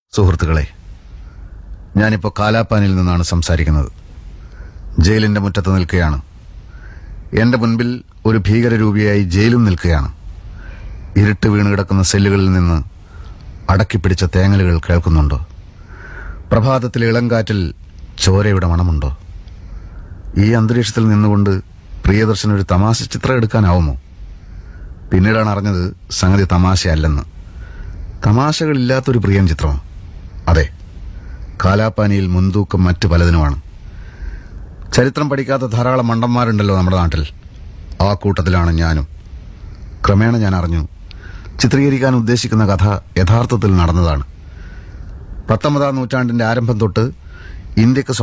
സുഹൃത്തുക്കളെ ഞാനിപ്പോൾ കാലാപ്പാനിൽ നിന്നാണ് സംസാരിക്കുന്നത് ജയിലിന്റെ മുറ്റത്ത് നിൽക്കുകയാണ് എന്റെ മുൻപിൽ ഒരു ഭീകരരൂപിയായി ജയിലും നിൽക്കുകയാണ് ഇരുട്ട് വീണ് കിടക്കുന്ന സെല്ലുകളിൽ നിന്ന് അടക്കിപ്പിടിച്ച തേങ്ങലുകൾ കേൾക്കുന്നുണ്ടോ പ്രഭാതത്തിലെ ഇളങ്കാറ്റിൽ ചോരയുടെ മണമുണ്ടോ ഈ അന്തരീക്ഷത്തിൽ നിന്നുകൊണ്ട് പ്രിയദർശൻ ഒരു തമാശ ചിത്രം എടുക്കാനാവുമോ പിന്നീടാണ് അറിഞ്ഞത് സംഗതി തമാശയല്ലെന്ന് തമാശകളില്ലാത്തൊരു പ്രിയം ചിത്രമോ അതെ കാലാപ്പാനിയിൽ മുൻതൂക്കം മറ്റു പലതിനുമാണ് ചരിത്രം പഠിക്കാത്ത ധാരാളം മണ്ടന്മാരുണ്ടല്ലോ നമ്മുടെ നാട്ടിൽ ആ കൂട്ടത്തിലാണ് ഞാനും ക്രമേണ ഞാൻ അറിഞ്ഞു ചിത്രീകരിക്കാൻ ഉദ്ദേശിക്കുന്ന കഥ യഥാർത്ഥത്തിൽ നടന്നതാണ് പത്തൊമ്പതാം നൂറ്റാണ്ടിന്റെ ആരംഭം തൊട്ട് ഇന്ത്യക്ക്